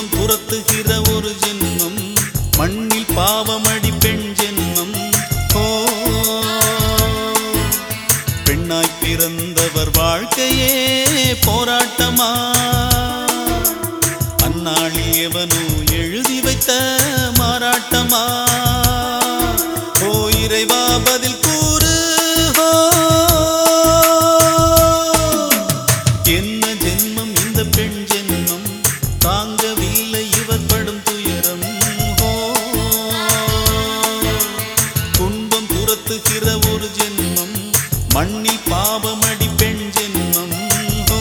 துன்பம் துரத்துகிற ஒரு ஜென்மம் மண்ணில் பாவமடி பெண் ஜென்மம் ஓ பெண்ணாய் பிறந்தவர் வாழ்க்கையே போராட்டமா அந்நாளில் எவனோ எழுதி வைத்த மாறாட்டமா ஓ இறைவா பதில் கூறு ஓ என்ன ஜென்மம் இந்த பெண் ஜென்மம் தாங்கவில்லை இவர் படும் துயரம் ஓ துன்பம் துரத்துகிற ஒரு ஜென்மம் மண்ணில் பாவமடி பெண் ஜென்மம் ஓ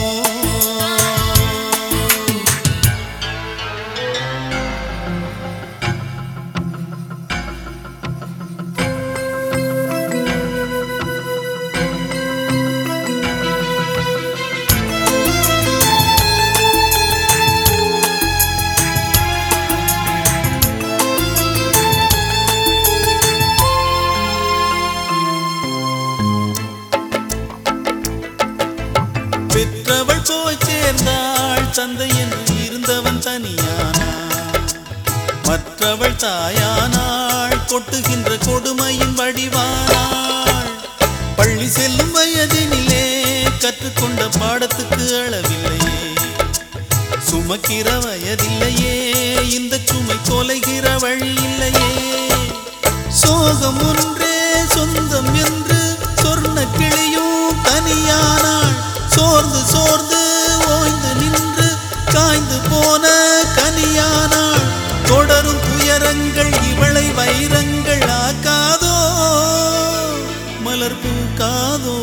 பெற்றவள் போய் சேர்ந்தாள் தந்தை என்று இருந்தவன் தனியானாள் மற்றவள் தாயானாள் கொட்டுகின்ற கொடுமையின் வடிவானாள் பள்ளி செல்லும் வயதினிலே கற்றுக்கொண்ட பாடத்துக்கு அளவில்லையே சுமக்கிற வயதில்லையே இந்த சுமை தொலைகிற வழி இல்லையே சோகம் ஒன்றே சொந்தம் என்று சொர்ண கிளியும் தனியானாள் சோர்ந்து சோர்ந்து ஓய்ந்து நின்று காய்ந்து போன கனியானாள் தொடரும் துயரங்கள் இவளை வைரங்கள் ஆக்காதோ மலர் பூக்காதோ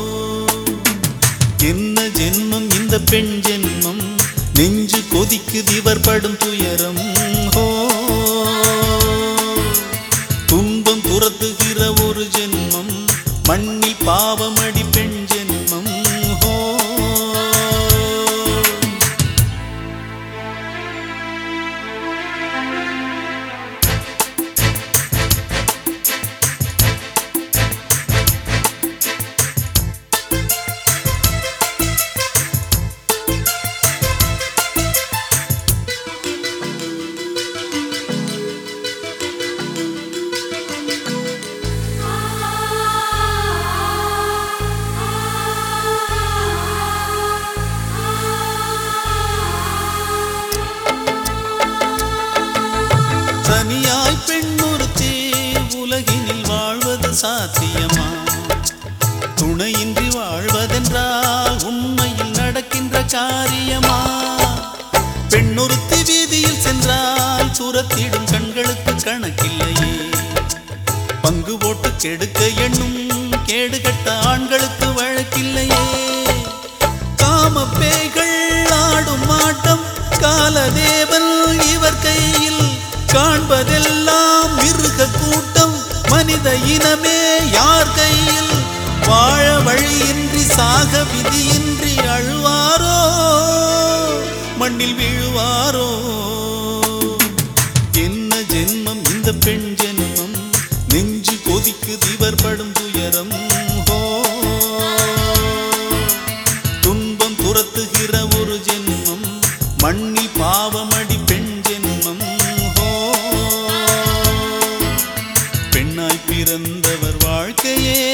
என்ன ஜென்மம் இந்த பெண் ஜென்மம் நெஞ்சு கொதிக்குது இவர் படும் துயரம் ஹோ துன்பம் துரத்துகிற ஒரு ஜென்மம் மண்ணில் பாவமடி பெண் ஜென்மம் ஹோ தனியாய் பெண்ணொருத்தே உலகினில் வாழ்வது சாத்தியமா துணையின்றி வாழ்வதென்றால் உண்மையில் நடக்கின்ற காரியமா பெண்ணொருத்தி வீதியில் சென்றால் சுரத்திடும் கண்களுக்கு கணக்கில்லையே பங்கு போட்டு கெடுக்க எண்ணும் கேடுகட்ட ஆண்களுக்கு வழக்கில்லையே காம பேய்கள் ஆடும் ஆட்டம் காலதேவன் இவர் கையில் காண்பதெல்லாம் மிருக கூட்டம் மனித இனமே யார் கையில் வாழ வழியின்றி சாக விதியின்றி அழுவாரோ மண்ணில் வீழுவாரோ என்ன ஜென்மம் இந்த பெண் ஜென்மம் நெஞ்சு கொதிக்குது இவர் படும் துயரம் ஹோ துன்பம் துரத்துகிற ஒரு ஜென்மம் மண்ணில் பாவமடி பெண் ஜென்மம் ஹோ பெண்ணாய் பிறந்தவர் வாழ்க்கையே